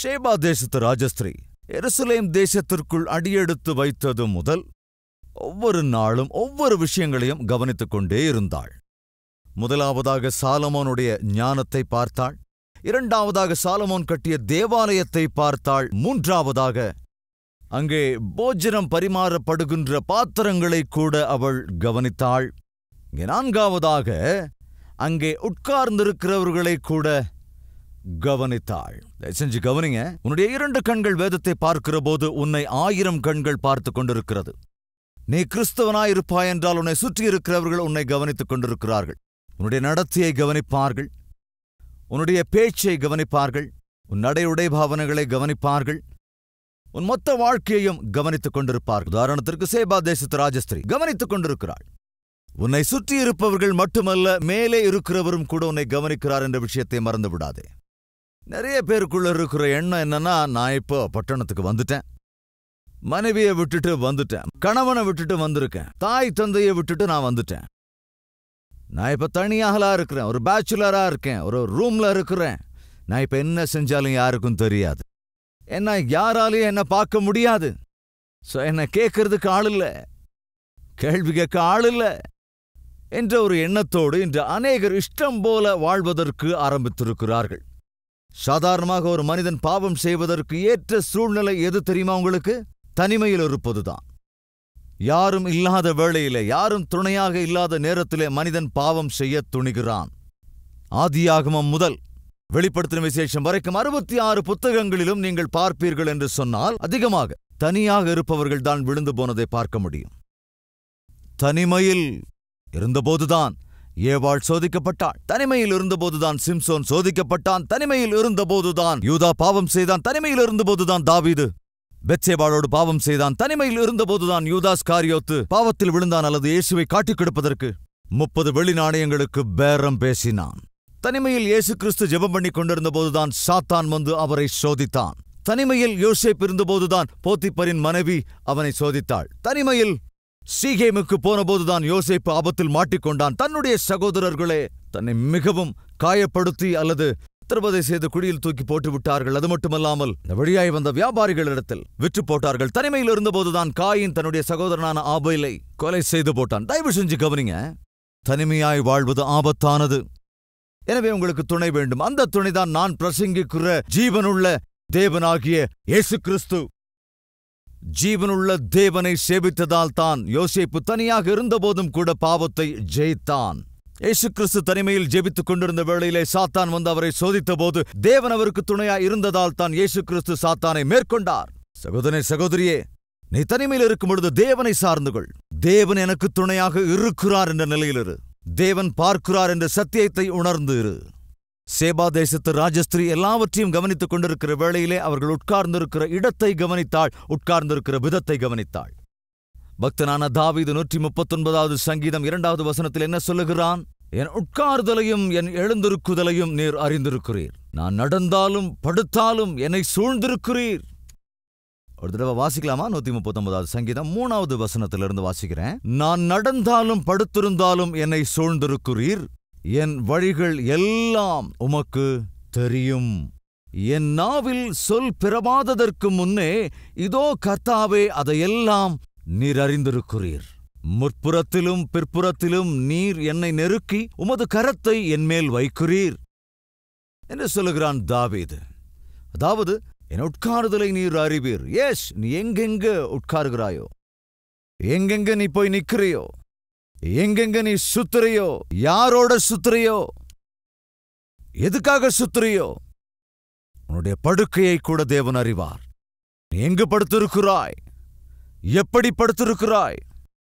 ஷேபா தேசத்து ராஜஸ்திரீ எருசலேம் தேசத்திற்குள் அடியெடுத்து வைத்தது முதல் ஒவ்வொரு நாளும் ஒவ்வொரு விஷயங்களையும் கவனித்துக் கொண்டே இருந்தாள் முதலாவதாக சாலமோனுடைய ஞானத்தை பார்த்தாள் இரண்டாவதாக சாலமோன் கட்டிய தேவாலயத்தை பார்த்தாள் மூன்றாவதாக அங்கே போஜனம் பரிமாறப்படுகின்ற பாத்திரங்களை கூட அவள் கவனித்தாள் இங்கே நான்காவதாக அங்கே உட்கார்ந்திருக்கிறவர்களை கூட கவனித்தாள் தயவு செஞ்சு கவனிங்க உன்னுடைய இரண்டு கண்கள் வேதத்தை பார்க்கிற போது உன்னை ஆயிரம் கண்கள் பார்த்து கொண்டிருக்கிறது நீ கிறிஸ்தவனாயிருப்பாய் என்றால் உன்னை சுற்றி இருக்கிறவர்கள் உன்னை கவனித்துக் கொண்டிருக்கிறார்கள் உன்னுடைய நடத்தையை கவனிப்பார்கள் உன்னுடைய பேச்சை கவனிப்பார்கள் உன் நடை உடை பாவனைகளை கவனிப்பார்கள் உன் மொத்த வாழ்க்கையையும் கவனித்துக் கொண்டிருப்பார்கள் உதாரணத்திற்கு சேபா தேசத்து ராஜஸ்திரி கவனித்துக் கொண்டிருக்கிறாள் உன்னை சுற்றி இருப்பவர்கள் மட்டுமல்ல மேலே இருக்கிறவரும் கூட உன்னை கவனிக்கிறார் என்ற விஷயத்தை மறந்து விடாதே நிறைய பேருக்குள்ள இருக்கிற எண்ணம் என்னன்னா நான் இப்போ பட்டணத்துக்கு வந்துட்டேன் மனைவியை விட்டுட்டு வந்துட்டேன் கணவனை விட்டுட்டு வந்திருக்கேன் தாய் தந்தையை விட்டுட்டு நான் வந்துட்டேன் நான் இப்ப தனியாகலா இருக்கிறேன் ஒரு பேச்சுலரா இருக்கேன் ஒரு ரூம்ல இருக்கிறேன் நான் இப்ப என்ன செஞ்சாலும் யாருக்கும் தெரியாது என்ன யாராலையும் என்ன பார்க்க முடியாது சோ என்ன கேட்கறதுக்கு ஆள் இல்ல கேள்வி கேட்க ஆள் இல்ல என்ற ஒரு எண்ணத்தோடு இன்று அநேகர் இஷ்டம் போல வாழ்வதற்கு ஆரம்பித்திருக்கிறார்கள் சாதாரணமாக ஒரு மனிதன் பாவம் செய்வதற்கு ஏற்ற சூழ்நிலை எது தெரியுமா உங்களுக்கு தனிமையில் இருப்பதுதான் யாரும் இல்லாத வேளையிலே யாரும் துணையாக இல்லாத நேரத்திலே மனிதன் பாவம் செய்யத் துணிகிறான் ஆதியாகமம் முதல் வெளிப்படுத்தின விசேஷம் வரைக்கும் அறுபத்தி ஆறு புத்தகங்களிலும் நீங்கள் பார்ப்பீர்கள் என்று சொன்னால் அதிகமாக தனியாக இருப்பவர்கள் தான் விழுந்து போனதை பார்க்க முடியும் தனிமையில் இருந்தபோதுதான் ஏவாள் சோதிக்கப்பட்டாள் தனிமையில் இருந்தபோதுதான் சிம்சோன் சோதிக்கப்பட்டான் தனிமையில் இருந்தபோதுதான் யூதா பாவம் செய்தான் தனிமையில் இருந்தபோதுதான் தாவீது பெத்சேபாளோடு பாவம் செய்தான் தனிமையில் இருந்தபோதுதான் யூதாஸ் காரியோத்து பாவத்தில் விழுந்தான் அல்லது இயேசுவை காட்டிக் கொடுப்பதற்கு முப்பது வெள்ளி நாணயங்களுக்கு பேரம் பேசினான் தனிமையில் இயேசு கிறிஸ்து ஜெபம் பண்ணி கொண்டிருந்த போதுதான் சாத்தான் வந்து அவரை சோதித்தான் தனிமையில் யோசேப் இருந்தபோதுதான் போத்திப்பரின் மனைவி அவனை சோதித்தாள் தனிமையில் சீகேமுக்கு போனபோதுதான் யோசேப்பு ஆபத்தில் மாட்டிக்கொண்டான் தன்னுடைய சகோதரர்களே தன்னை மிகவும் காயப்படுத்தி அல்லது சித்திரவதை செய்து குழியில் தூக்கி போட்டு விட்டார்கள் அது மட்டுமல்லாமல் இந்த வழியாய் வந்த வியாபாரிகளிடத்தில் விற்று போட்டார்கள் தனிமையில் இருந்தபோதுதான் காயின் தன்னுடைய சகோதரனான ஆபைலை கொலை செய்து போட்டான் தயவு செஞ்சு கவனிங்க தனிமையாய் வாழ்வது ஆபத்தானது எனவே உங்களுக்கு துணை வேண்டும் அந்த துணைதான் நான் பிரசங்கிக்கிற ஜீவனுள்ள தேவனாகிய இயேசு கிறிஸ்து ஜீவனுள்ள தேவனை சேவித்ததால் தான் யோசேப்பு தனியாக இருந்தபோதும் கூட பாவத்தை ஜெயித்தான் இயேசு கிறிஸ்து தனிமையில் ஜெபித்துக் கொண்டிருந்த வேளையிலே சாத்தான் வந்து அவரை சோதித்தபோது தேவன் அவருக்கு துணையாய் இருந்ததால் தான் இயேசு கிறிஸ்து சாத்தானை மேற்கொண்டார் சகோதரனே சகோதரியே நீ தனிமையில் இருக்கும் பொழுது தேவனை சார்ந்து கொள் தேவன் எனக்கு துணையாக இருக்கிறார் என்ற நிலையில் இரு தேவன் பார்க்கிறார் என்ற சத்தியத்தை உணர்ந்து இரு சேபா தேசத்து ராஜஸ்திரி எல்லாவற்றையும் கவனித்துக் கொண்டிருக்கிற வேளையிலே அவர்கள் உட்கார்ந்திருக்கிற இடத்தை கவனித்தாள் உட்கார்ந்திருக்கிற விதத்தை கவனித்தாள் பக்தனான தாவீது நூற்றி முப்பத்தொன்பதாவது சங்கீதம் இரண்டாவது வசனத்தில் என்ன சொல்லுகிறான் என் உட்கார்தலையும் என் எழுந்திருக்குதலையும் நீர் அறிந்திருக்கிறீர் நான் நடந்தாலும் படுத்தாலும் என்னை சூழ்ந்திருக்கிறீர் ஒரு தடவை வாசிக்கலாமா நூத்தி முப்பத்தொன்பதாவது சங்கீதம் மூணாவது வசனத்திலிருந்து வாசிக்கிறேன் நான் நடந்தாலும் படுத்திருந்தாலும் என்னை சூழ்ந்திருக்கிறீர் என் வழிகள் எல்லாம் உமக்கு தெரியும் என் நாவில் சொல் பிறவாததற்கு முன்னே இதோ கர்த்தாவே அதையெல்லாம் நீர் அறிந்திருக்கிறீர் முற்புறத்திலும் பிற்புறத்திலும் நீர் என்னை நெருக்கி உமது கரத்தை என்மேல் வைக்கிறீர் என்று சொல்லுகிறான் தாவீது அதாவது என் உட்காருதலை நீர் அறிவீர் எஸ் நீ எங்கெங்க உட்காருகிறாயோ எங்கெங்க நீ போய் நிக்கிறியோ எங்கெங்க நீ சுத்துறியோ யாரோட சுத்துறியோ எதுக்காக சுத்துறியோ உன்னுடைய படுக்கையை கூட தேவன் அறிவார் நீ எங்கு படுத்திருக்கிறாய் எப்படி படுத்திருக்கிறாய்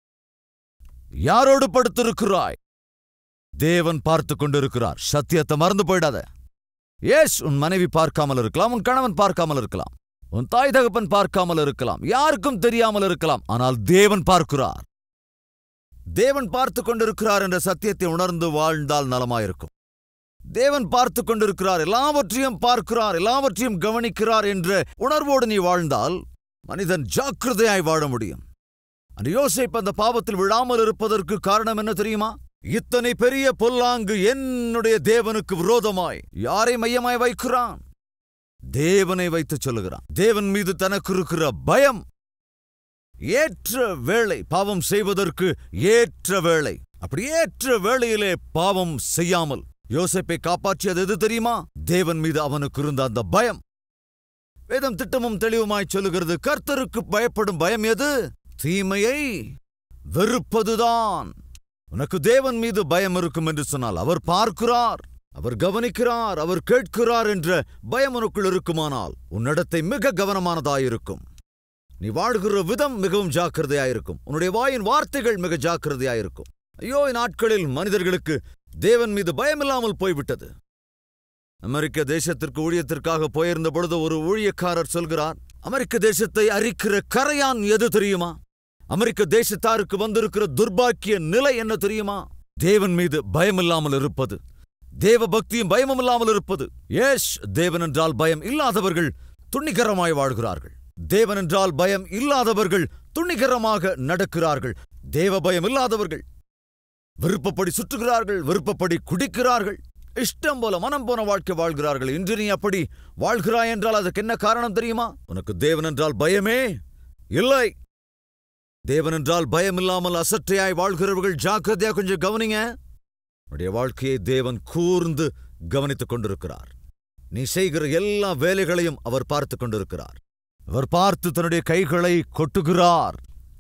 யாரோடு படுத்திருக்கிறாய் தேவன் பார்த்து கொண்டிருக்கிறார் சத்தியத்தை மறந்து போயிடாத ஏஸ் உன் மனைவி பார்க்காமல் இருக்கலாம் உன் கணவன் பார்க்காமல் இருக்கலாம் உன் தாய் தகப்பன் பார்க்காமல் இருக்கலாம் யாருக்கும் தெரியாமல் இருக்கலாம் ஆனால் தேவன் பார்க்கிறார் தேவன் பார்த்து கொண்டிருக்கிறார் என்ற சத்தியத்தை உணர்ந்து வாழ்ந்தால் நலமாயிருக்கும் தேவன் பார்த்து கொண்டிருக்கிறார் எல்லாவற்றையும் பார்க்கிறார் எல்லாவற்றையும் கவனிக்கிறார் என்ற உணர்வோடு நீ வாழ்ந்தால் மனிதன் ஜாக்கிரதையாய் வாழ முடியும் அந்த யோசேப்பு அந்த பாவத்தில் விழாமல் இருப்பதற்கு காரணம் என்ன தெரியுமா இத்தனை பெரிய பொல்லாங்கு என்னுடைய தேவனுக்கு விரோதமாய் யாரை மையமாய் வைக்கிறான் தேவனை வைத்து சொல்லுகிறான் தேவன் மீது தனக்கு இருக்கிற பயம் ஏற்ற வேளை பாவம் செய்வதற்கு ஏற்ற வேளை அப்படி ஏற்ற வேளையிலே பாவம் செய்யாமல் யோசேப்பை காப்பாற்றியது எது தெரியுமா தேவன் மீது அவனுக்கு இருந்த அந்த பயம் வேதம் திட்டமும் தெளிவுமாய் சொல்லுகிறது கர்த்தருக்கு பயப்படும் பயம் எது தீமையை வெறுப்பதுதான் உனக்கு தேவன் மீது பயம் இருக்கும் என்று சொன்னால் அவர் பார்க்கிறார் அவர் கவனிக்கிறார் அவர் கேட்கிறார் என்ற பயம் உனக்குள் இருக்குமானால் உன்னிடத்தை மிக கவனமானதாயிருக்கும் நீ வாழ்கிற விதம் மிகவும் ஜாக்கிரதையாயிருக்கும் உன்னுடைய வாயின் வார்த்தைகள் மிக ஜாக்கிரதையாயிருக்கும் ஐயோ இந்நாட்களில் மனிதர்களுக்கு தேவன் மீது பயமில்லாமல் போய்விட்டது அமெரிக்க தேசத்திற்கு ஊழியத்திற்காக போயிருந்த பொழுது ஒரு ஊழியக்காரர் சொல்கிறார் அமெரிக்க தேசத்தை அரிக்கிற கரையான் எது தெரியுமா அமெரிக்க தேசத்தாருக்கு வந்திருக்கிற துர்பாக்கிய நிலை என்ன தெரியுமா தேவன் மீது பயமில்லாமல் இருப்பது தேவ பக்தியும் பயமும் இல்லாமல் இருப்பது ஏஷ் தேவன் என்றால் பயம் இல்லாதவர்கள் துணிகரமாய் வாழ்கிறார்கள் தேவன் என்றால் பயம் இல்லாதவர்கள் துணிகரமாக நடக்கிறார்கள் தேவ பயம் இல்லாதவர்கள் விருப்பப்படி சுற்றுகிறார்கள் விருப்பப்படி குடிக்கிறார்கள் இஷ்டம் போல மனம் போன வாழ்க்கை வாழ்கிறார்கள் இன்று நீ அப்படி வாழ்கிறாய் என்றால் அதுக்கு என்ன காரணம் தெரியுமா உனக்கு தேவன் என்றால் பயமே இல்லை தேவன் என்றால் பயமில்லாமல் அசட்டையாய் வாழ்கிறவர்கள் ஜாக்கிரதையா கொஞ்சம் கவனிங்க உன்னுடைய வாழ்க்கையை தேவன் கூர்ந்து கவனித்துக் கொண்டிருக்கிறார் நீ செய்கிற எல்லா வேலைகளையும் அவர் பார்த்துக் கொண்டிருக்கிறார் அவர் பார்த்து தன்னுடைய கைகளை கொட்டுகிறார்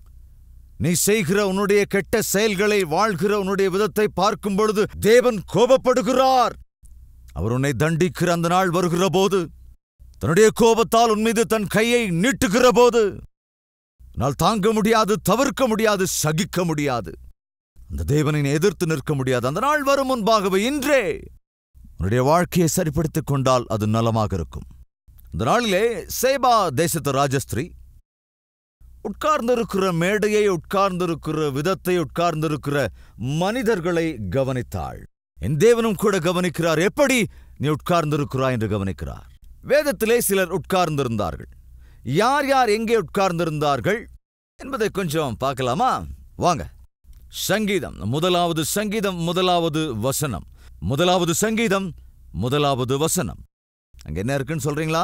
நீ செய்கிற உன்னுடைய கெட்ட செயல்களை வாழ்கிற உன்னுடைய விதத்தை பார்க்கும் பொழுது தேவன் கோபப்படுகிறார் அவர் உன்னை தண்டிக்கிற அந்த நாள் வருகிற போது தன்னுடைய கோபத்தால் உன் மீது தன் கையை நீட்டுகிற போது உன்னால் தாங்க முடியாது தவிர்க்க முடியாது சகிக்க முடியாது அந்த தேவனை நீ எதிர்த்து நிற்க முடியாது அந்த நாள் வரும் முன்பாகவே இன்றே உன்னுடைய வாழ்க்கையை சரிப்படுத்திக் கொண்டால் அது நலமாக இருக்கும் இந்த நாளிலே சேபா தேசத்து ராஜஸ்திரீ உட்கார்ந்திருக்கிற மேடையை உட்கார்ந்திருக்கிற விதத்தை உட்கார்ந்திருக்கிற மனிதர்களை கவனித்தாள் என் தேவனும் கூட கவனிக்கிறார் எப்படி நீ உட்கார்ந்திருக்கிறாய் என்று கவனிக்கிறார் வேதத்திலே சிலர் உட்கார்ந்திருந்தார்கள் யார் யார் எங்கே உட்கார்ந்திருந்தார்கள் என்பதை கொஞ்சம் பார்க்கலாமா வாங்க சங்கீதம் முதலாவது சங்கீதம் முதலாவது வசனம் முதலாவது சங்கீதம் முதலாவது வசனம் அங்க என்ன இருக்குன்னு சொல்றீங்களா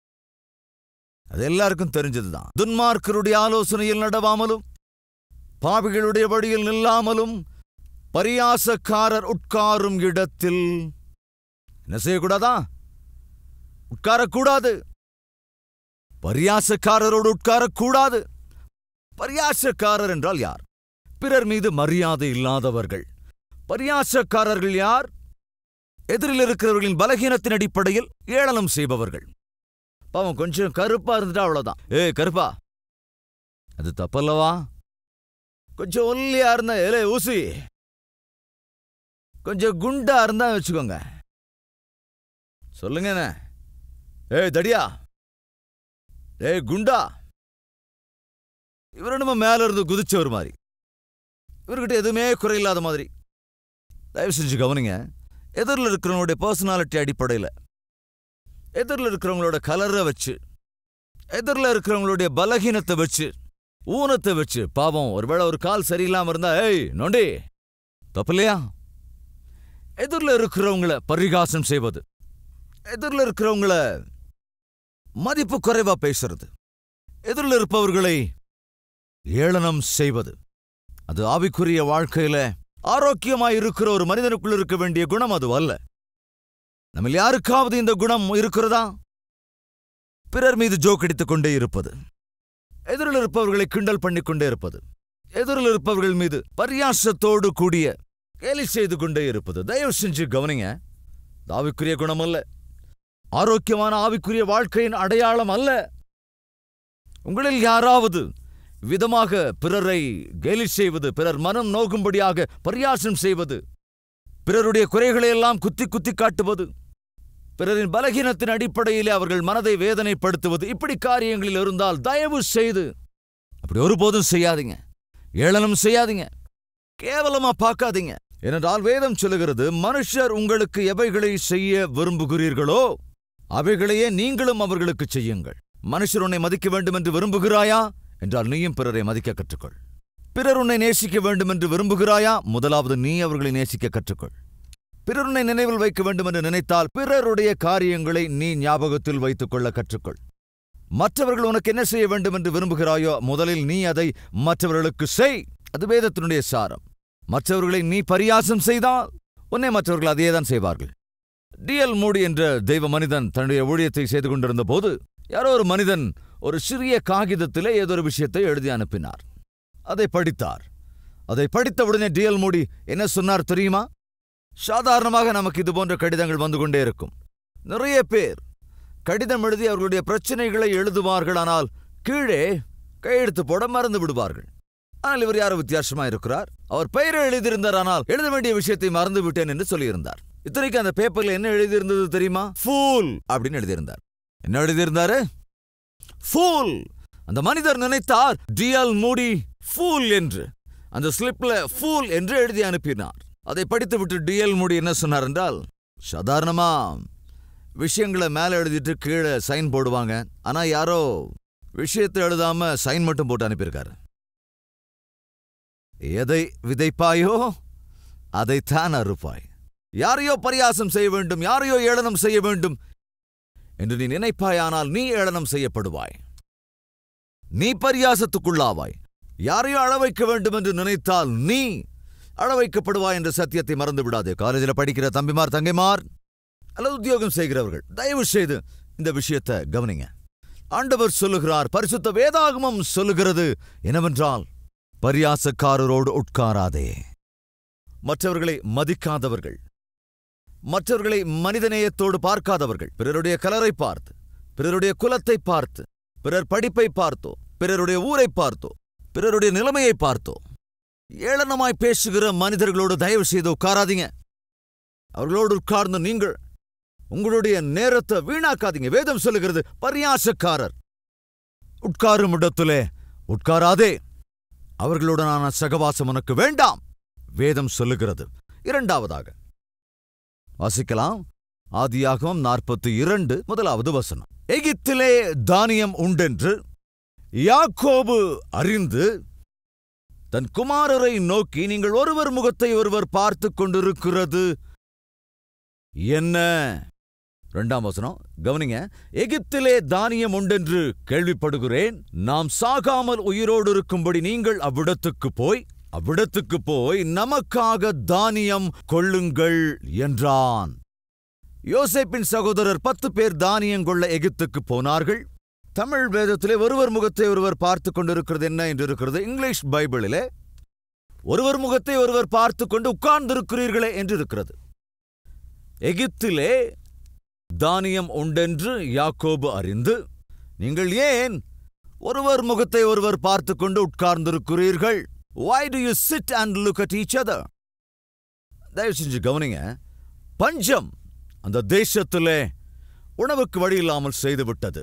அது எல்லாருக்கும் தெரிஞ்சதுதான் துன்மார்க்கருடைய ஆலோசனையில் நடவாமலும் பாவிகளுடைய வழியில் நில்லாமலும் பரியாசக்காரர் உட்காரும் இடத்தில் என்ன செய்யக்கூடாதா உட்காரக்கூடாது பரியாசக்காரரோடு உட்காரக்கூடாது பரியாசக்காரர் என்றால் யார் பிறர் மீது மரியாதை இல்லாதவர்கள் பரியாசக்காரர்கள் யார் எதிரில் இருக்கிறவர்களின் பலகீனத்தின் அடிப்படையில் ஏளனம் செய்பவர்கள் பாவம் கொஞ்சம் கருப்பா இருந்துட்டா அவ்வளவுதான் ஏ கருப்பா அது தப்பல்லவா கொஞ்சம் ஒல்லியா இருந்தா ஏலே ஊசி கொஞ்சம் குண்டா இருந்தா வச்சுக்கோங்க சொல்லுங்க என்ன ஏய் தடியா ஏய் குண்டா இவர் நம்ம மேல இருந்து குதிச்சவர் மாதிரி இவர்கிட்ட எதுவுமே குறையில்லாத மாதிரி தயவு செஞ்சு கவனிங்க எதிரில் இருக்கிறவங்களுடைய பர்சனாலிட்டி அடிப்படையில் எதிரில் இருக்கிறவங்களோட கலரை வச்சு எதிரில் இருக்கிறவங்களுடைய பலகீனத்தை வச்சு ஊனத்தை வச்சு பாவம் ஒருவேளை ஒரு கால் சரியில்லாம இருந்தா ஏய் நொண்டி தப்பு இல்லையா எதிரில் இருக்கிறவங்கள பரிகாசம் செய்வது எதிரில் இருக்கிறவங்கள மதிப்பு குறைவா பேசுறது எதிரில் இருப்பவர்களை ஏளனம் செய்வது அது ஆவிக்குரிய வாழ்க்கையில ஆரோக்கியமாய் இருக்கிற ஒரு மனிதனுக்குள் இருக்க வேண்டிய குணம் அது அல்ல நம்ம யாருக்காவது இந்த குணம் இருக்கிறதா பிறர் மீது ஜோக்கடித்துக் கொண்டே இருப்பது எதிரில் இருப்பவர்களை கிண்டல் பண்ணிக் கொண்டே இருப்பது எதிரில் இருப்பவர்கள் மீது பரியாசத்தோடு கூடிய கேலி செய்து கொண்டே இருப்பது தயவு செஞ்சு கவனிங்க இது ஆவிக்குரிய குணம் அல்ல ஆரோக்கியமான ஆவிக்குரிய வாழ்க்கையின் அடையாளம் அல்ல உங்களில் யாராவது விதமாக பிறரை கேலி செய்வது பிறர் மனம் நோகும்படியாக பரியாசம் செய்வது பிறருடைய குறைகளை எல்லாம் குத்தி குத்தி காட்டுவது பிறரின் பலகீனத்தின் அடிப்படையிலே அவர்கள் மனதை வேதனைப்படுத்துவது இப்படி காரியங்களில் இருந்தால் தயவு செய்து அப்படி ஒருபோதும் செய்யாதீங்க ஏளனம் செய்யாதீங்க கேவலமா பார்க்காதீங்க ஏனென்றால் வேதம் சொல்லுகிறது மனுஷர் உங்களுக்கு எவைகளை செய்ய விரும்புகிறீர்களோ அவைகளையே நீங்களும் அவர்களுக்கு செய்யுங்கள் மனுஷர் உன்னை மதிக்க வேண்டும் என்று விரும்புகிறாயா என்றால் நீயும் பிறரை மதிக்க கற்றுக்கொள் பிறர் உன்னை நேசிக்க வேண்டும் என்று விரும்புகிறாயா முதலாவது நீ அவர்களை நேசிக்க கற்றுக்கொள் பிறர் உன்னை நினைவில் வைக்க வேண்டும் என்று நினைத்தால் பிறருடைய காரியங்களை நீ ஞாபகத்தில் வைத்துக் கொள்ள கற்றுக்கொள் மற்றவர்கள் உனக்கு என்ன செய்ய வேண்டும் என்று விரும்புகிறாயோ முதலில் நீ அதை மற்றவர்களுக்கு செய் அது வேதத்தினுடைய சாரம் மற்றவர்களை நீ பரியாசம் செய்தால் உன்னை மற்றவர்கள் அதையேதான் செய்வார்கள் டிஎல் மூடி என்ற தெய்வ மனிதன் தன்னுடைய ஊழியத்தை செய்து கொண்டிருந்த போது யாரோ ஒரு மனிதன் ஒரு சிறிய காகிதத்திலே ஏதோ ஒரு விஷயத்தை எழுதி அனுப்பினார் அதை படித்தார் அதை படித்தவுடனே டிஎல் மூடி என்ன சொன்னார் தெரியுமா சாதாரணமாக நமக்கு இது போன்ற கடிதங்கள் வந்து கொண்டே இருக்கும் நிறைய பேர் கடிதம் எழுதி அவர்களுடைய பிரச்சனைகளை எழுதுவார்கள் ஆனால் கீழே கையெழுத்து போட மறந்து விடுவார்கள் ஆனால் இவர் யாரோ வித்தியாசமா இருக்கிறார் அவர் பெயரை எழுதியிருந்தார் ஆனால் எழுத வேண்டிய விஷயத்தை மறந்து விட்டேன் என்று சொல்லியிருந்தார் இத்தனைக்கு அந்த பேப்பர்ல என்ன எழுதியிருந்தது தெரியுமா ஃபூல் அப்படின்னு எழுதியிருந்தார் என்ன எழுதியிருந்தாரு ஃபூல் அந்த மனிதர் நினைத்தார் டிஎல் மூடி ஃபூல் என்று அந்த ஸ்லிப்ல ஃபூல் என்று எழுதி அனுப்பினார் அதை படித்துவிட்டு டிஎல் மூடி என்ன சொன்னார் என்றால் சாதாரணமா விஷயங்களை மேலே எழுதிட்டு கீழே சைன் போடுவாங்க ஆனா யாரோ விஷயத்தை எழுதாம சைன் மட்டும் போட்டு அனுப்பியிருக்காரு எதை விதைப்பாயோ அதைத்தான் அறுப்பாய் யாரையோ பரியாசம் செய்ய வேண்டும் யாரையோ ஏளனம் செய்ய வேண்டும் என்று நீ நினைப்பாயானால் நீ ஏளனம் செய்யப்படுவாய் நீ பரியாசத்துக்குள்ளாவாய் யாரையோ அழ வைக்க வேண்டும் என்று நினைத்தால் நீ அழ வைக்கப்படுவாய் என்ற சத்தியத்தை மறந்து விடாதே காலேஜில் படிக்கிற தம்பிமார் தங்கைமார் அல்லது உத்தியோகம் செய்கிறவர்கள் தயவு செய்து இந்த விஷயத்தை கவனிங்க ஆண்டவர் சொல்லுகிறார் பரிசுத்த வேதாகமம் சொல்லுகிறது என்னவென்றால் பரியாசக்காரரோடு உட்காராதே மற்றவர்களை மதிக்காதவர்கள் மற்றவர்களை மனிதநேயத்தோடு பார்க்காதவர்கள் பிறருடைய கலரை பார்த்து பிறருடைய குலத்தை பார்த்து பிறர் படிப்பை பார்த்தோ பிறருடைய ஊரை பார்த்தோ பிறருடைய நிலைமையை பார்த்தோ ஏளனமாய் பேசுகிற மனிதர்களோடு தயவு செய்து உட்காராதீங்க அவர்களோடு உட்கார்ந்து நீங்கள் உங்களுடைய நேரத்தை வீணாக்காதீங்க வேதம் சொல்லுகிறது பரியாசக்காரர் உட்காரும் இடத்திலே உட்காராதே அவர்களுடனான சகவாசம் உனக்கு வேண்டாம் வேதம் சொல்லுகிறது இரண்டாவதாக வாசிக்கலாம் ஆதியாகமம் நாற்பத்தி இரண்டு முதலாவது வசனம் எகிப்திலே தானியம் உண்டென்று யாக்கோபு அறிந்து தன் குமாரரை நோக்கி நீங்கள் ஒருவர் முகத்தை ஒருவர் பார்த்துக் கொண்டிருக்கிறது என்ன இரண்டாம் வசனம் கவனிங்க எகிப்திலே தானியம் உண்டென்று கேள்விப்படுகிறேன் நாம் சாகாமல் உயிரோடு இருக்கும்படி நீங்கள் அவ்விடத்துக்கு போய் அவ்விடத்துக்கு போய் நமக்காக தானியம் கொள்ளுங்கள் என்றான் யோசேப்பின் சகோதரர் பத்து பேர் தானியம் கொள்ள எகிப்துக்கு போனார்கள் தமிழ் வேதத்திலே ஒருவர் முகத்தை ஒருவர் பார்த்து கொண்டிருக்கிறது என்ன என்று இருக்கிறது இங்கிலீஷ் பைபிளிலே ஒருவர் முகத்தை ஒருவர் பார்த்து கொண்டு உட்கார்ந்திருக்கிறீர்களே என்று இருக்கிறது எகிப்திலே தானியம் உண்டென்று யாக்கோபு அறிந்து நீங்கள் ஏன் ஒருவர் முகத்தை ஒருவர் பார்த்து கொண்டு உட்கார்ந்திருக்கிறீர்கள் why do you sit and look at each other தயவு செஞ்சு கவனிங்க பஞ்சம் அந்த தேசத்திலே உணவுக்கு வழி இல்லாமல் செய்துவிட்டது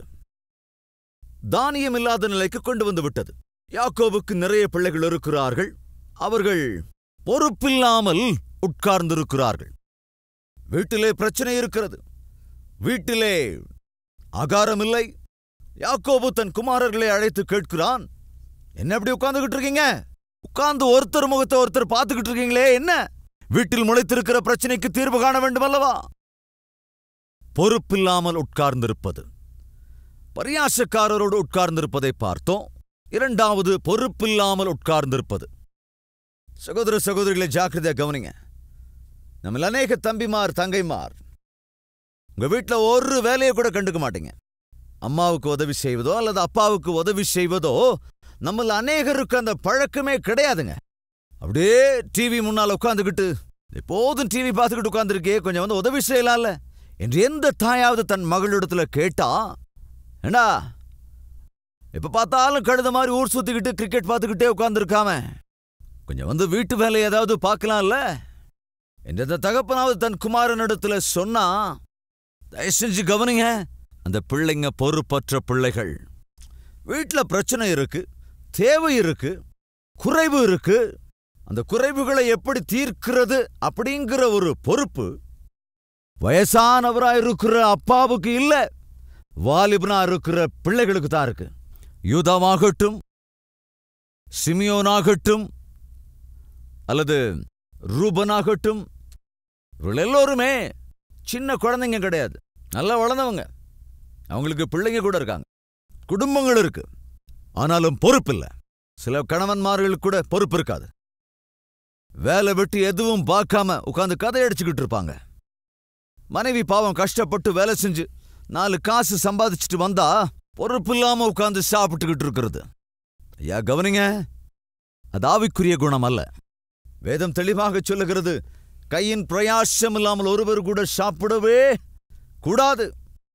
தானியம் இல்லாத நிலைக்கு கொண்டு வந்து விட்டது யாக்கோவுக்கு நிறைய பிள்ளைகள் இருக்கிறார்கள் அவர்கள் பொறுப்பில்லாமல் உட்கார்ந்திருக்கிறார்கள் வீட்டிலே பிரச்சனை இருக்கிறது வீட்டிலே ஆகாரம் இல்லை யாக்கோபு தன் குமாரர்களை அழைத்து கேட்கிறான் என்ன எப்படி உட்கார்ந்துகிட்டு இருக்கீங்க உட்கார்ந்து ஒருத்தர் முகத்தை ஒருத்தர் பார்த்துக்கிட்டு இருக்கீங்களே என்ன வீட்டில் முளைத்திருக்கிற பிரச்சனைக்கு தீர்வு காண வேண்டும் அல்லவா பொறுப்பில்லாமல் உட்கார்ந்திருப்பது பரியாசக்காரரோடு உட்கார்ந்திருப்பதை பார்த்தோம் இரண்டாவது பொறுப்பில்லாமல் உட்கார்ந்திருப்பது சகோதர சகோதரிகளை ஜாக்கிரதையா கவனிங்க நம்மள அநேக தம்பிமார் தங்கைமார் உங்க வீட்ல ஒரு வேலையை கூட கண்டுக்க மாட்டீங்க அம்மாவுக்கு உதவி செய்வதோ அல்லது அப்பாவுக்கு உதவி செய்வதோ நம்மள அநேகருக்கு அந்த பழக்கமே கிடையாதுங்க அப்படியே டிவி முன்னால் உட்காந்துக்கிட்டு எப்போதும் டிவி பார்த்துக்கிட்டு உட்காந்துருக்கே கொஞ்சம் வந்து உதவி செய்யலாம்ல என்று எந்த தாயாவது தன் மகளிடத்துல கேட்டா ஏண்டா எப்ப பார்த்தாலும் கழுத மாதிரி ஊர் சுத்திக்கிட்டு கிரிக்கெட் பார்த்துக்கிட்டே உட்காந்துருக்காம கொஞ்சம் வந்து வீட்டு வேலை ஏதாவது பார்க்கலாம்ல என்று அந்த தகப்பனாவது தன் குமாரனிடத்துல சொன்னா தயவு செஞ்சு கவனிங்க அந்த பிள்ளைங்க பொறுப்பற்ற பிள்ளைகள் வீட்ல பிரச்சனை இருக்கு தேவை இருக்கு குறைவு இருக்கு அந்த குறைவுகளை எப்படி தீர்க்கிறது அப்படிங்கிற ஒரு பொறுப்பு வயசானவரா இருக்கிற அப்பாவுக்கு இல்ல வாலிபனா இருக்கிற பிள்ளைகளுக்கு தான் இருக்கு யூதாவாகட்டும் சிமியோனாகட்டும் அல்லது ரூபனாகட்டும் இவர்கள் எல்லோருமே சின்ன குழந்தைங்க கிடையாது நல்லா வளர்ந்தவங்க அவங்களுக்கு பிள்ளைங்க கூட இருக்காங்க குடும்பங்கள் இருக்கு ஆனாலும் பொறுப்பு இல்ல சில கணவன்மார்களுக்கு கூட பொறுப்பு இருக்காது வேலை விட்டு எதுவும் பார்க்காம உட்காந்து கதை அடிச்சுக்கிட்டு இருப்பாங்க மனைவி பாவம் கஷ்டப்பட்டு வேலை செஞ்சு நாலு காசு சம்பாதிச்சுட்டு வந்தா பொறுப்பு இல்லாம உட்காந்து சாப்பிட்டுக்கிட்டு இருக்கிறது ஐயா கவனிங்க அது ஆவிக்குரிய குணம் அல்ல வேதம் தெளிவாக சொல்லுகிறது கையின் பிரயாசம் இல்லாமல் ஒருவர் கூட சாப்பிடவே கூடாது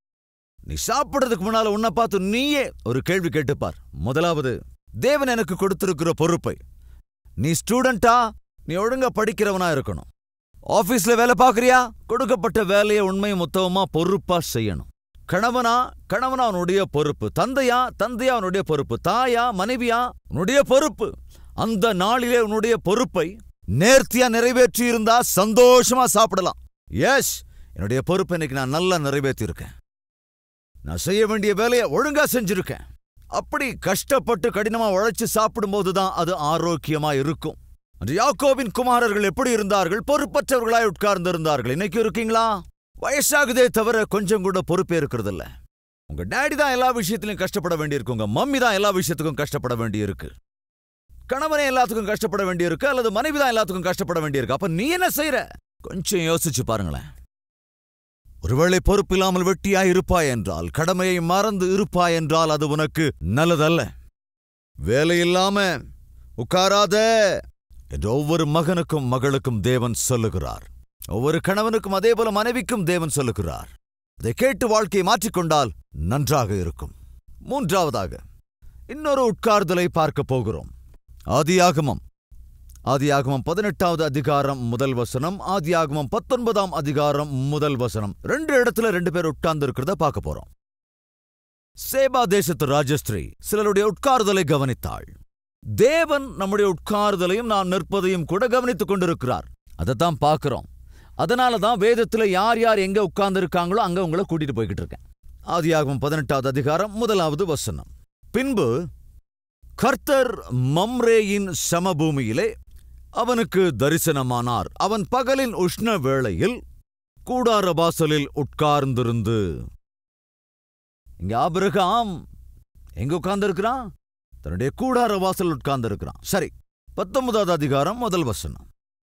நீ சாப்பிடுறதுக்கு முன்னால உன்னை பார்த்து நீயே ஒரு கேள்வி கேட்டுப்பார் முதலாவது தேவன் எனக்கு கொடுத்திருக்கிற பொறுப்பை நீ ஸ்டூடெண்டா நீ ஒழுங்கா படிக்கிறவனா இருக்கணும் ஆபீஸ்ல வேலை பார்க்கறியா கொடுக்கப்பட்ட வேலையை உண்மை மொத்தமா பொறுப்பா செய்யணும் கணவனா கணவனா அவனுடைய பொறுப்பு தந்தையா தந்தையா அவனுடைய பொறுப்பு தாயா மனைவியா உன்னுடைய பொறுப்பு அந்த நாளிலே உன்னுடைய பொறுப்பை நேர்த்தியா நிறைவேற்றி இருந்தா சந்தோஷமா சாப்பிடலாம் எஸ் என்னுடைய பொறுப்பை இன்னைக்கு நான் நல்லா நிறைவேற்றி இருக்கேன் நான் செய்ய வேண்டிய வேலையை ஒழுங்கா செஞ்சிருக்கேன் அப்படி கஷ்டப்பட்டு கடினமா உழைச்சு சாப்பிடும்போது தான் அது ஆரோக்கியமா இருக்கும் அன்று யாக்கோபின் குமாரர்கள் எப்படி இருந்தார்கள் பொறுப்பற்றவர்களாய் உட்கார்ந்து இருந்தார்கள் இன்னைக்கு இருக்கீங்களா வயசாகுதே தவிர கொஞ்சம் கூட பொறுப்பே இருக்கிறது இல்ல உங்க டேடி தான் எல்லா விஷயத்திலும் கஷ்டப்பட வேண்டியிருக்கு உங்க மம்மி தான் எல்லா விஷயத்துக்கும் கஷ்டப்பட வேண்டியிருக்கு கணவனே எல்லாத்துக்கும் கஷ்டப்பட வேண்டியிருக்கு அல்லது மனைவி தான் எல்லாத்துக்கும் கஷ்டப்பட வேண்டியிருக்கு அப்ப நீ என்ன செய்யற கொஞ்சம் யோசிச்சு பாருங்களேன் ஒருவேளை பொறுப்பில்லாமல் வெட்டியாய் இருப்பாய் என்றால் கடமையை மறந்து இருப்பாய் என்றால் அது உனக்கு நல்லதல்ல வேலையில்லாம உட்காராத என்று ஒவ்வொரு மகனுக்கும் மகளுக்கும் தேவன் சொல்லுகிறார் ஒவ்வொரு கணவனுக்கும் அதே போல மனைவிக்கும் தேவன் சொல்லுகிறார் அதை கேட்டு வாழ்க்கையை மாற்றிக்கொண்டால் நன்றாக இருக்கும் மூன்றாவதாக இன்னொரு உட்கார்தலை பார்க்க போகிறோம் ஆதியாகமம் ஆதியாகமம் பதினெட்டாவது அதிகாரம் முதல் வசனம் ஆதியாகமம் பத்தொன்பதாம் அதிகாரம் முதல் வசனம் ரெண்டு இடத்துல ரெண்டு பேர் உட்கார்ந்து இருக்கிறத பார்க்க போறோம் சேபா தேசத்து ராஜஸ்திரி சிலருடைய உட்கார்தலை கவனித்தாள் தேவன் நம்முடைய உட்கார்தலையும் நாம் நிற்பதையும் கூட கவனித்துக் கொண்டிருக்கிறார் அதைத்தான் பார்க்கிறோம் அதனால தான் வேதத்துல யார் யார் எங்க உட்கார்ந்து இருக்காங்களோ அங்க உங்களை கூட்டிட்டு போய்கிட்டு இருக்கேன் ஆதியாகமம் பதினெட்டாவது அதிகாரம் முதலாவது வசனம் பின்பு கர்த்தர் மம்ரேயின் சமபூமியிலே அவனுக்கு தரிசனமானார் அவன் பகலின் உஷ்ண வேளையில் கூடார வாசலில் உட்கார்ந்திருந்து இங்க ஆபிரகாம் எங்க உட்கார்ந்திருக்கிறான் தன்னுடைய கூடார வாசல் உட்கார்ந்திருக்கிறான் சரி பத்தொன்பதாவது அதிகாரம் முதல் வசனம்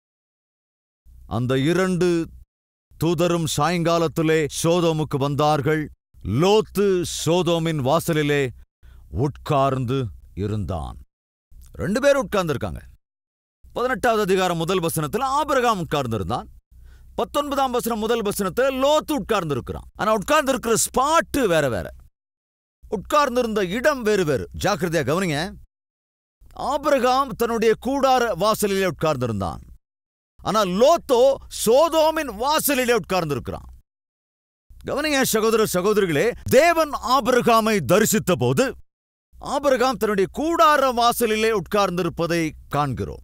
அந்த இரண்டு தூதரும் சாயங்காலத்திலே சோதோமுக்கு வந்தார்கள் லோத்து சோதோமின் வாசலிலே உட்கார்ந்து இருந்தான் ரெண்டு பேரும் உட்கார்ந்திருக்காங்க பதினெட்டாவது அதிகாரம் முதல் வசனத்துல ஆபிரகாம் உட்கார்ந்திருந்தான் பத்தொன்பதாம் வசனம் முதல் வசனத்துல லோத்து உட்கார்ந்து இருக்கிறான் ஆனா உட்கார்ந்து இருக்கிற ஸ்பாட்டு வேற வேற உட்கார்ந்திருந்த இடம் வேறு வேறு ஜாக்கிரதையா கவனிங்க ஆபிரகாம் தன்னுடைய கூடார வாசலிலே உட்கார்ந்திருந்தான் ஆனா லோத்தோ சோதோமின் வாசலிலே உட்கார்ந்திருக்கிறான் கவனிங்க சகோதர சகோதரிகளே தேவன் ஆபிரகாமை தரிசித்த போது ஆபிரகாம் தன்னுடைய கூடார வாசலிலே உட்கார்ந்திருப்பதை காண்கிறோம்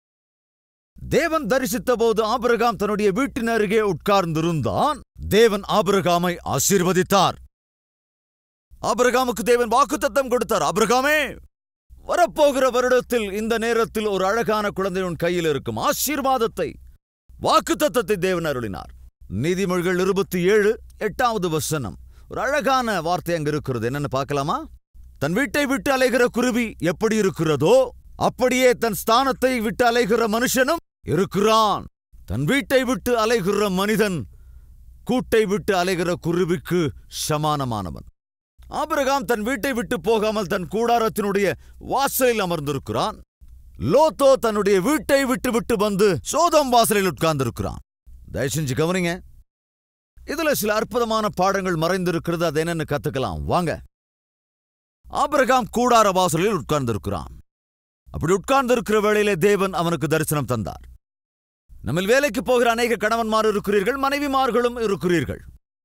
தேவன் தரிசித்த போது ஆபிரகாம் தன்னுடைய வீட்டின் அருகே உட்கார்ந்திருந்தான் தேவன் ஆபிரகாமை ஆசீர்வதித்தார் ஆபிரகாமுக்கு தேவன் வாக்குத்தத்தம் கொடுத்தார் ஆபிரகாமே வரப்போகிற வருடத்தில் இந்த நேரத்தில் ஒரு அழகான குழந்தை உன் கையில் இருக்கும் ஆசீர்வாதத்தை வாக்குத்தத்தத்தை தேவன் அருளினார் நீதிமொழிகள் இருபத்தி ஏழு எட்டாவது வசனம் ஒரு அழகான வார்த்தை அங்க இருக்கிறது என்னன்னு பார்க்கலாமா தன் வீட்டை விட்டு அலைகிற குருவி எப்படி இருக்கிறதோ அப்படியே தன் ஸ்தானத்தை விட்டு அலைகிற மனுஷனும் இருக்கிறான் தன் வீட்டை விட்டு அலைகிற மனிதன் கூட்டை விட்டு அலைகிற குருவிக்கு சமானமானவன் ஆபிரகாம் தன் வீட்டை விட்டு போகாமல் தன் கூடாரத்தினுடைய வாசலில் அமர்ந்திருக்கிறான் லோத்தோ தன்னுடைய வீட்டை விட்டு விட்டு வந்து சோதம் வாசலில் உட்கார்ந்திருக்கிறான் தயவு செஞ்சு கவனிங்க இதுல சில அற்புதமான பாடங்கள் மறைந்திருக்கிறது அது என்னன்னு கத்துக்கலாம் வாங்க ஆபிரகாம் கூடார வாசலில் உட்கார்ந்திருக்கிறான் அப்படி உட்கார்ந்திருக்கிற வேளையிலே தேவன் அவனுக்கு தரிசனம் தந்தார் நம்மில் வேலைக்கு போகிற அநேக கணவன்மார் இருக்கிறீர்கள் மனைவிமார்களும் இருக்கிறீர்கள்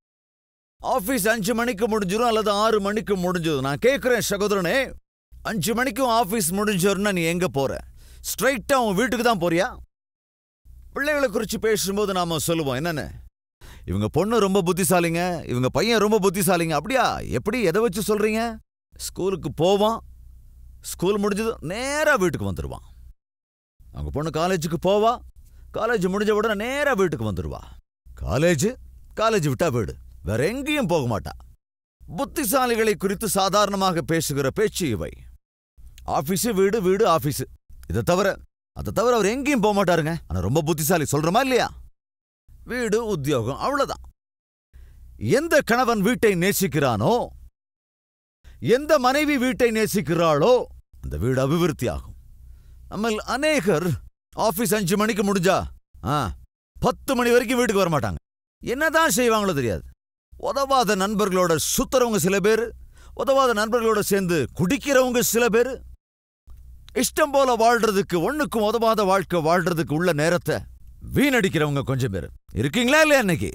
ஆபீஸ் அஞ்சு மணிக்கு முடிஞ்சிரும் அல்லது ஆறு மணிக்கு முடிஞ்சிடும் நான் கேட்கிறேன் சகோதரனே அஞ்சு மணிக்கும் ஆபீஸ் முடிஞ்சிரும்னா நீ எங்க போற ஸ்ட்ரைட்டா உன் வீட்டுக்கு தான் போறியா பிள்ளைகளை குறித்து பேசும்போது நாம சொல்லுவோம் என்னன்னு இவங்க பொண்ணு ரொம்ப புத்திசாலிங்க இவங்க பையன் ரொம்ப புத்திசாலிங்க அப்படியா எப்படி எதை வச்சு சொல்றீங்க ஸ்கூலுக்கு போவான் ஸ்கூல் முடிஞ்சது நேரா வீட்டுக்கு வந்துடுவான் அவங்க பொண்ணு காலேஜுக்கு போவா காலேஜ் முடிஞ்ச உடனே நேரா வீட்டுக்கு வந்துடுவா காலேஜ் காலேஜ் விட்டா வீடு வேற எங்கேயும் போக மாட்டா புத்திசாலிகளை குறித்து சாதாரணமாக பேசுகிற பேச்சு இவை ஆபீஸ் வீடு வீடு ஆபீஸ் இதை தவிர அதை தவிர அவர் எங்கேயும் போக மாட்டாருங்க ஆனா ரொம்ப புத்திசாலி சொல்றமா இல்லையா வீடு உத்தியோகம் அவ்வளவுதான் எந்த கணவன் வீட்டை நேசிக்கிறானோ எந்த மனைவி வீட்டை நேசிக்கிறாளோ அந்த வீடு அபிவிருத்தி ஆகும் நம்மில் அநேகர் ஆபீஸ் அஞ்சு மணிக்கு முடிஞ்சா ஆ பத்து மணி வரைக்கும் வீட்டுக்கு வர மாட்டாங்க என்னதான் செய்வாங்களோ தெரியாது உதவாத நண்பர்களோட சுத்துறவங்க சில பேர் உதவாத நண்பர்களோட சேர்ந்து குடிக்கிறவங்க சில பேர் இஷ்டம் போல வாழ்றதுக்கு ஒண்ணுக்கும் உதவாத வாழ்க்கை வாழ்றதுக்கு உள்ள நேரத்தை வீணடிக்கிறவங்க கொஞ்சம் பேர் இருக்கீங்களா இல்லையா இன்னைக்கு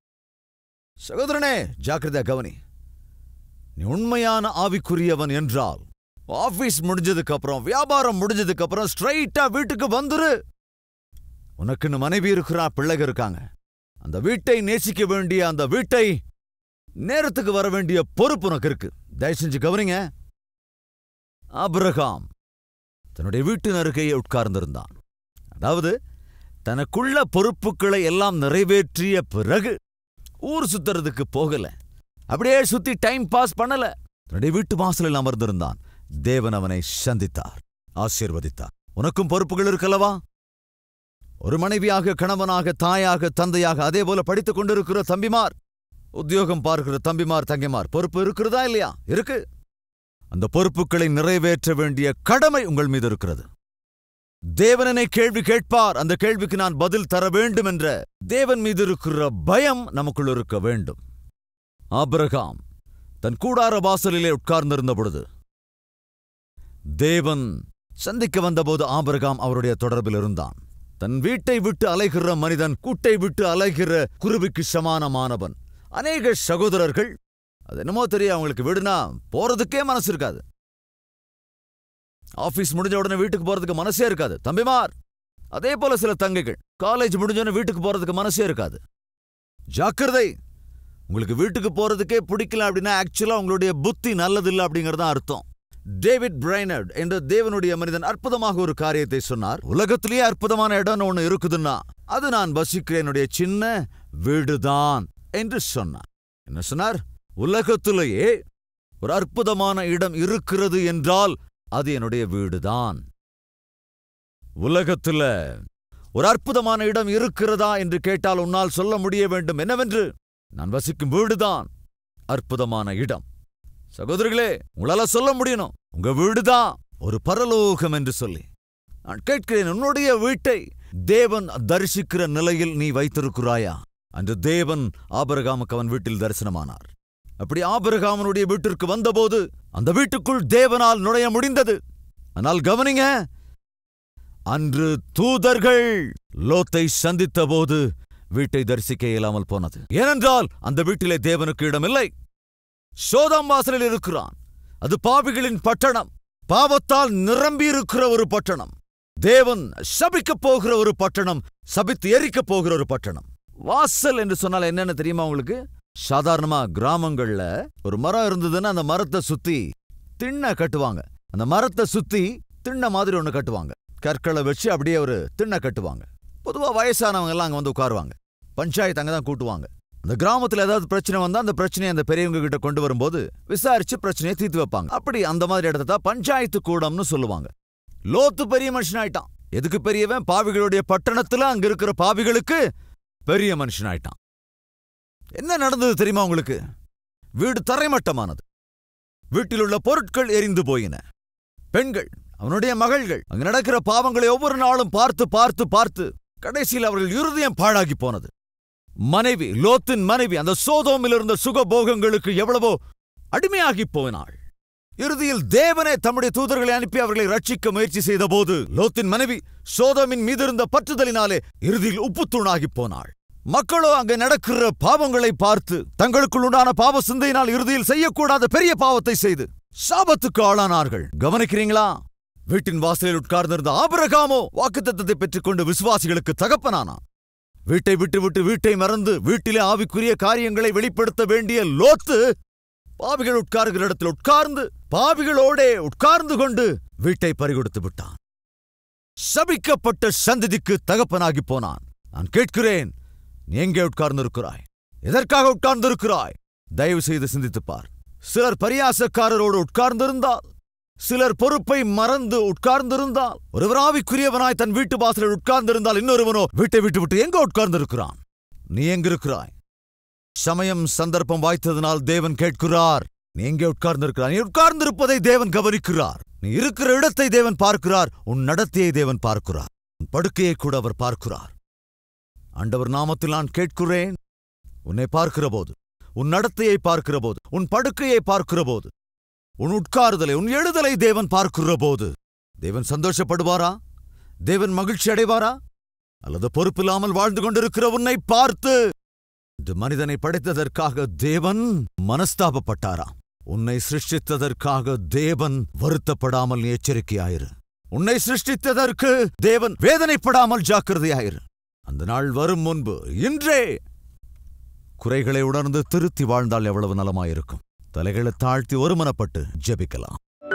சகோதரனே ஜாக்கிரதையா கவனி நீ உண்மையான ஆவிக்குரியவன் என்றால் ஆபீஸ் முடிஞ்சதுக்கு அப்புறம் வியாபாரம் முடிஞ்சதுக்கு அப்புறம் ஸ்ட்ரைட்டா வீட்டுக்கு வந்துரு உனக்குன்னு மனைவி இருக்கிறா பிள்ளைங்க இருக்காங்க அந்த வீட்டை நேசிக்க வேண்டிய அந்த வீட்டை நேரத்துக்கு வர வேண்டிய பொறுப்பு உனக்கு இருக்கு தயவு செஞ்சு கவனிங்க ஆபிரகாம் தன்னுடைய வீட்டின் அருகையே உட்கார்ந்திருந்தான் அதாவது தனக்குள்ள பொறுப்புகளை எல்லாம் நிறைவேற்றிய பிறகு ஊர் சுத்துறதுக்கு போகல அப்படியே சுத்தி டைம் பாஸ் பண்ணல தன்னுடைய வீட்டு வாசலில் அமர்ந்திருந்தான் தேவன் அவனை சந்தித்தார் ஆசீர்வதித்தார் உனக்கும் பொறுப்புகள் இருக்கல்லவா ஒரு மனைவியாக கணவனாக தாயாக தந்தையாக அதே போல படித்துக் கொண்டிருக்கிற தம்பிமார் உத்தியோகம் பார்க்கிற தம்பிமார் தங்கைமார் பொறுப்பு இருக்கிறதா இல்லையா இருக்கு அந்த பொறுப்புகளை நிறைவேற்ற வேண்டிய கடமை உங்கள் மீது இருக்கிறது தேவனனை கேள்வி கேட்பார் அந்த கேள்விக்கு நான் பதில் தர வேண்டும் என்ற தேவன் மீது இருக்கிற பயம் நமக்குள் இருக்க வேண்டும் ஆபிரகாம் தன் கூடார வாசலிலே உட்கார்ந்திருந்த பொழுது தேவன் சந்திக்க வந்தபோது ஆபிரகாம் அவருடைய தொடர்பில் இருந்தான் தன் வீட்டை விட்டு அலைகிற மனிதன் கூட்டை விட்டு அலைகிற குருவிக்கு சமானமானவன் அநேக சகோதரர்கள் அது என்னமோ தெரியும் அவங்களுக்கு வீடுனா போறதுக்கே மனசு இருக்காது ஆபீஸ் முடிஞ்ச உடனே வீட்டுக்கு போறதுக்கு மனசே இருக்காது தம்பிமார் அதே போல சில தங்கைகள் காலேஜ் முடிஞ்ச உடனே வீட்டுக்கு போறதுக்கு மனசே இருக்காது ஜாக்கிரதை உங்களுக்கு வீட்டுக்கு போறதுக்கே பிடிக்கல அப்படின்னா ஆக்சுவலா உங்களுடைய புத்தி நல்லதில்லை அப்படிங்கறது தான் அர்த்தம் டேவிட் பிரைனர்ட் என்ற தேவனுடைய மனிதன் அற்புதமாக ஒரு காரியத்தை சொன்னார் உலகத்திலேயே அற்புதமான இடம் ஒன்று இருக்குதுன்னா அது நான் வசிக்கிற என்னுடைய சின்ன வீடுதான் என்று சொன்னார் என்ன சொன்னார் உலகத்திலேயே ஒரு அற்புதமான இடம் இருக்கிறது என்றால் அது என்னுடைய வீடுதான் உலகத்துல ஒரு அற்புதமான இடம் இருக்கிறதா என்று கேட்டால் உன்னால் சொல்ல முடிய வேண்டும் என்னவென்று நான் வசிக்கும் வீடுதான் அற்புதமான இடம் சகோதரர்களே உங்களால சொல்ல முடியணும் உங்க வீடுதான் ஒரு பரலோகம் என்று சொல்லி நான் கேட்கிறேன் உன்னுடைய வீட்டை தேவன் தரிசிக்கிற நிலையில் நீ வைத்திருக்கிறாயா அன்று தேவன் ஆபரகாமுக்கு அவன் வீட்டில் தரிசனமானார் அப்படி ஆபரகாமனுடைய வீட்டிற்கு வந்தபோது அந்த வீட்டுக்குள் தேவனால் நுழைய முடிந்தது ஆனால் கவனிங்க அன்று தூதர்கள் லோத்தை சந்தித்த போது வீட்டை தரிசிக்க இயலாமல் போனது ஏனென்றால் அந்த வீட்டிலே தேவனுக்கு இடமில்லை சோதாம் வாசலில் இருக்கிறான் அது பாவிகளின் பட்டணம் பாவத்தால் நிரம்பியிருக்கிற ஒரு பட்டணம் தேவன் சபிக்கப் போகிற ஒரு பட்டணம் சபித்து எரிக்கப் போகிற ஒரு பட்டணம் வாசல் என்று சொன்னால் என்னன்னு தெரியுமா உங்களுக்கு சாதாரணமா கிராமங்கள்ல ஒரு மரம் இருந்ததுன்னா அந்த மரத்தை சுத்தி திண்ணை கட்டுவாங்க அந்த மரத்தை சுத்தி திண்ணை மாதிரி ஒண்ணு கட்டுவாங்க கற்களை வச்சு அப்படியே ஒரு திண்ணை கட்டுவாங்க பொதுவா வயசானவங்க எல்லாம் அங்க வந்து உட்காருவாங்க பஞ்சாயத்து அங்க தான் கூட்டுவாங்க அந்த கிராமத்துல ஏதாவது பிரச்சனை வந்தா அந்த பிரச்சனையை அந்த பெரியவங்க கிட்ட கொண்டு வரும்போது விசாரிச்சு பிரச்சனையை தீர்த்து வைப்பாங்க அப்படி அந்த மாதிரி இடத்த தான் பஞ்சாயத்து கூடம்னு சொல்லுவாங்க லோத்து பெரிய மனுஷனாயிட்டான் எதுக்கு பெரியவன் பாவிகளுடைய பட்டணத்துல அங்க இருக்கிற பாவிகளுக்கு பெரிய மனுஷனாயிட்டான் என்ன நடந்தது தெரியுமா உங்களுக்கு வீடு தரைமட்டமானது வீட்டில் உள்ள பொருட்கள் எரிந்து போயின பெண்கள் அவனுடைய மகள்கள் அங்கு நடக்கிற பாவங்களை ஒவ்வொரு நாளும் பார்த்து பார்த்து பார்த்து கடைசியில் அவர்கள் இருதயம் பாழாகி போனது மனைவி லோத்தின் மனைவி அந்த சோதோமில் இருந்த சுகபோகங்களுக்கு எவ்வளவோ அடிமையாகி போனாள் இறுதியில் தேவனே தம்முடைய தூதர்களை அனுப்பி அவர்களை ரட்சிக்க முயற்சி செய்தபோது லோத்தின் மனைவி சோதோமின் மீது இருந்த பற்றுதலினாலே இறுதியில் உப்புத்தூணாகி போனாள் மக்களோ அங்கே நடக்கிற பாவங்களை பார்த்து தங்களுக்குள் உண்டான பாவ சிந்தையினால் இறுதியில் செய்யக்கூடாத பெரிய பாவத்தை செய்து சாபத்துக்கு ஆளானார்கள் கவனிக்கிறீங்களா வீட்டின் வாசலில் உட்கார்ந்திருந்த ஆபிரகாமோ வாக்குத்தத்தத்தை பெற்றுக்கொண்டு விசுவாசிகளுக்கு தகப்பனானான் வீட்டை விட்டு விட்டு வீட்டை மறந்து வீட்டிலே ஆவிக்குரிய காரியங்களை வெளிப்படுத்த வேண்டிய லோத்து பாவிகள் உட்கார்கிற இடத்தில் உட்கார்ந்து பாவிகளோடே உட்கார்ந்து கொண்டு வீட்டை பறிகொடுத்து விட்டான் சபிக்கப்பட்ட சந்ததிக்கு தகப்பனாகி போனான் நான் கேட்கிறேன் நீ எங்கே உட்கார்ந்திருக்கிறாய் எதற்காக உட்கார்ந்திருக்கிறாய் தயவு செய்து சிந்தித்துப் பார் சிலர் பரியாசக்காரரோடு உட்கார்ந்திருந்தால் சிலர் பொறுப்பை மறந்து உட்கார்ந்திருந்தால் ஒருவர் ஆவிக்குரியவனாய் தன் வீட்டு வாசலில் உட்கார்ந்திருந்தால் இன்னொருவனோ வீட்டை விட்டு விட்டு எங்க உட்கார்ந்திருக்கிறான் நீ எங்கிருக்கிறாய் சமயம் சந்தர்ப்பம் வாய்த்ததனால் தேவன் கேட்கிறார் நீ எங்கே உட்கார்ந்திருக்கிறாய் நீ உட்கார்ந்திருப்பதை தேவன் கவனிக்கிறார் நீ இருக்கிற இடத்தை தேவன் பார்க்கிறார் உன் நடத்தையை தேவன் பார்க்கிறார் உன் படுக்கையை கூட அவர் பார்க்கிறார் ஆண்டவர் நாமத்தில் நான் கேட்கிறேன் உன்னை பார்க்கிற போது உன் நடத்தையை பார்க்கிற போது உன் படுக்கையை பார்க்கிற போது உன் உட்காருதலை உன் எழுதலை தேவன் பார்க்கிற போது தேவன் சந்தோஷப்படுவாரா தேவன் மகிழ்ச்சி அடைவாரா அல்லது பொறுப்பில்லாமல் வாழ்ந்து கொண்டிருக்கிற உன்னை பார்த்து இந்த மனிதனை படைத்ததற்காக தேவன் மனஸ்தாபப்பட்டாரா உன்னை சிருஷ்டித்ததற்காக தேவன் வருத்தப்படாமல் நீ எச்சரிக்கையாயிரு உன்னை சிருஷ்டித்ததற்கு தேவன் வேதனைப்படாமல் ஜாக்கிரதையாயிரு அந்த நாள் வரும் முன்பு இன்றே குறைகளை உணர்ந்து திருத்தி வாழ்ந்தால் எவ்வளவு நலமாயிருக்கும் தலைகளை தாழ்த்தி ஒருமனப்பட்டு ஜெபிக்கலாம்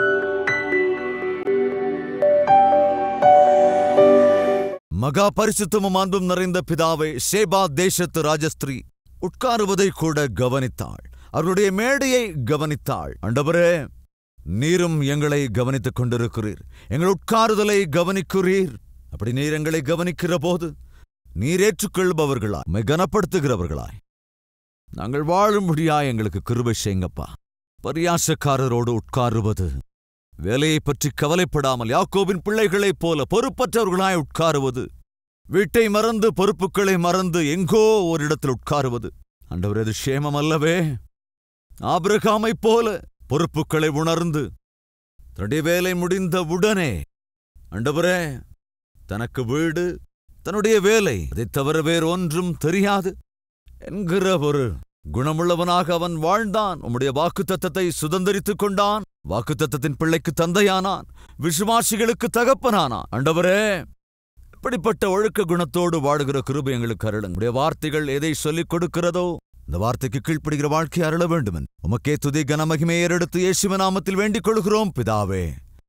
மகா பரிசுத்தமும் அன்பும் நிறைந்த பிதாவே ஷேபா தேசத்து ராஜஸ்திரீ உட்காருவதை கூட கவனித்தாள் அவருடைய மேடையை கவனித்தாள் ஆண்டவரே நீரும் எங்களை கவனித்துக் கொண்டிருக்கிறீர் எங்கள் உட்காருதலை கவனிக்கிறீர் அப்படி நீர் எங்களை கவனிக்கிற போது நீர் ஏற்றுக்கொள்பவர்களாய் உம்மை கனப்படுத்துகிறவர்களாய் நாங்கள் வாழும்படியாய் எங்களுக்கு கிருபை செய்யுங்கப்பா பரியாசக்காரரோடு உட்காருவது வேலையைப் பற்றி கவலைப்படாமல் யாக்கோபின் பிள்ளைகளைப் போல பொறுப்பற்றவர்களாய் உட்காருவது வீட்டை மறந்து பொறுப்புகளை மறந்து எங்கோ ஓரிடத்தில் உட்காருவது ஆண்டவர் அது க்ஷேமம் அல்லவே ஆபிரகாமைப் போல பொறுப்புகளை உணர்ந்து தன்னுடைய வேலை முடிந்த உடனே ஆண்டவரே தனக்கு வீடு தன்னுடைய வேலை அதைத் தவிர வேறு ஒன்றும் தெரியாது என்கிற ஒரு குணமுள்ளவனாக அவன் வாழ்ந்தான் உம்முடைய வாக்குத்தத்தத்தை சுதந்தரித்துக் கொண்டான் வாக்குத்தத்தத்தின் பிள்ளைக்கு தந்தையானான் விசுவாசிகளுக்கு தகப்பனானான் ஆண்டவரே இப்படிப்பட்ட ஒழுக்க குணத்தோடு வாழுகிற கிருபை எங்களுக்கு அருளுங்க உடைய வார்த்தைகள் எதை சொல்லிக் கொடுக்கிறதோ இந்த வார்த்தைக்கு கீழ்ப்படுகிற வாழ்க்கை அருள வேண்டுமென் உமக்கே துதி கனமகிமை ஏறெடுத்து இயேசுவின் நாமத்தில் வேண்டிக் கொள்கிறோம் பிதாவே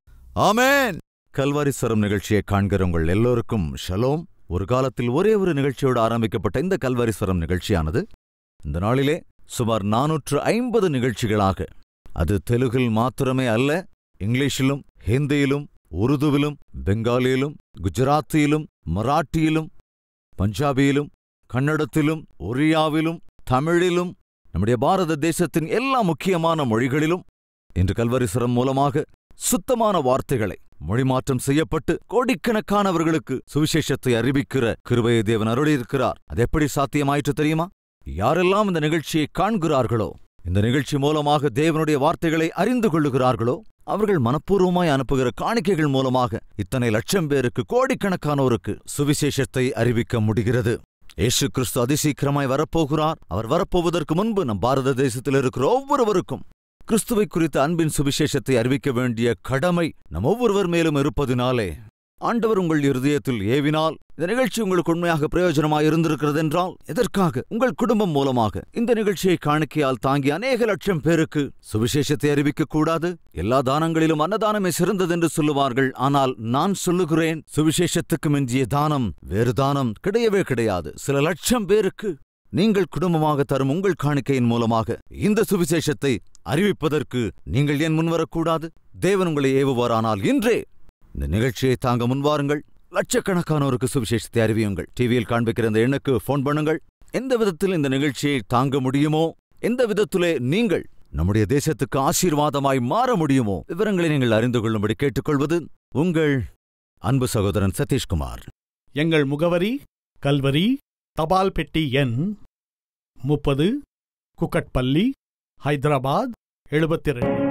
ஆமென் கல்வாரிஸ்வரம் நிகழ்ச்சியை காண்கிற உங்கள் எல்லோருக்கும் ஷலோம் ஒரு காலத்தில் ஒரே ஒரு நிகழ்ச்சியோடு ஆரம்பிக்கப்பட்ட இந்த கல்வாரிஸ்வரம் நிகழ்ச்சியானது இந்த நாளிலே சுமார் நானூற்று ஐம்பது நிகழ்ச்சிகளாக அது தெலுகில் மாத்திரமே அல்ல இங்கிலீஷிலும் ஹிந்தியிலும் உருதுவிலும் பெங்காலியிலும் குஜராத்தியிலும் மராட்டியிலும் பஞ்சாபியிலும் கன்னடத்திலும் ஒரியாவிலும் தமிழிலும் நம்முடைய பாரத தேசத்தின் எல்லா முக்கியமான மொழிகளிலும் இன்று கல்வரிசரம் மூலமாக சுத்தமான வார்த்தைகளை மொழிமாற்றம் செய்யப்பட்டு கோடிக்கணக்கானவர்களுக்கு சுவிசேஷத்தை அறிவிக்கிற கிருபையை தேவன் அருளியிருக்கிறார் அது எப்படி சாத்தியமாயிற்று தெரியுமா யாரெல்லாம் இந்த நிகழ்ச்சியை காண்கிறார்களோ இந்த நிகழ்ச்சி மூலமாக தேவனுடைய வார்த்தைகளை அறிந்து கொள்ளுகிறார்களோ அவர்கள் மனப்பூர்வமாய் அனுப்புகிற காணிக்கைகள் மூலமாக இத்தனை லட்சம் பேருக்கு கோடிக்கணக்கானோருக்கு சுவிசேஷத்தை அறிவிக்க முடிகிறது இயேசு கிறிஸ்து அதிசீக்கிரமாய் வரப்போகிறார் அவர் வரப்போவதற்கு முன்பு நம் பாரத தேசத்தில் இருக்கிற ஒவ்வொருவருக்கும் கிறிஸ்துவை குறித்த அன்பின் சுவிசேஷத்தை அறிவிக்க வேண்டிய கடமை நம் ஒவ்வொருவர் மேலும் இருப்பதினாலே ஆண்டவர் உங்கள் இருதயத்தில் ஏவினால் இந்த நிகழ்ச்சி உங்களுக்கு உண்மையாக பிரயோஜனமாக இருந்திருக்கிறது என்றால் எதற்காக உங்கள் குடும்பம் மூலமாக இந்த நிகழ்ச்சியை காணிக்கையால் தாங்கி அநேக லட்சம் பேருக்கு சுவிசேஷத்தை அறிவிக்க கூடாது எல்லா தானங்களிலும் அன்னதானமே சிறந்தது என்று சொல்லுவார்கள் ஆனால் நான் சொல்லுகிறேன் சுவிசேஷத்துக்கு மிஞ்சிய தானம் வேறு தானம் கிடையவே கிடையாது சில லட்சம் பேருக்கு நீங்கள் குடும்பமாக தரும் உங்கள் காணிக்கையின் மூலமாக இந்த சுவிசேஷத்தை அறிவிப்பதற்கு நீங்கள் ஏன் முன்வரக்கூடாது தேவன் உங்களை ஏவுவாரானால் இன்றே இந்த நிகழ்ச்சியை தாங்க முன்வாருங்கள் லட்சக்கணக்கானோருக்கு சுவிசேஷத்தை அறிவியுங்கள் டிவியில் காண்பிக்கிற இந்த எண்ணுக்கு ஃபோன் பண்ணுங்கள் எந்த விதத்தில் இந்த நிகழ்ச்சியை தாங்க முடியுமோ எந்த விதத்திலே நீங்கள் நம்முடைய தேசத்துக்கு ஆசீர்வாதமாய் மாற முடியுமோ விவரங்களை நீங்கள் அறிந்து கொள்ளும்படி கேட்டுக்கொள்வது உங்கள் அன்பு சகோதரன் சதீஷ்குமார் எங்கள் முகவரி கல்வரி தபால் பெட்டி எண் முப்பது குக்கட்பள்ளி ஹைதராபாத் எழுபத்தி ரெண்டு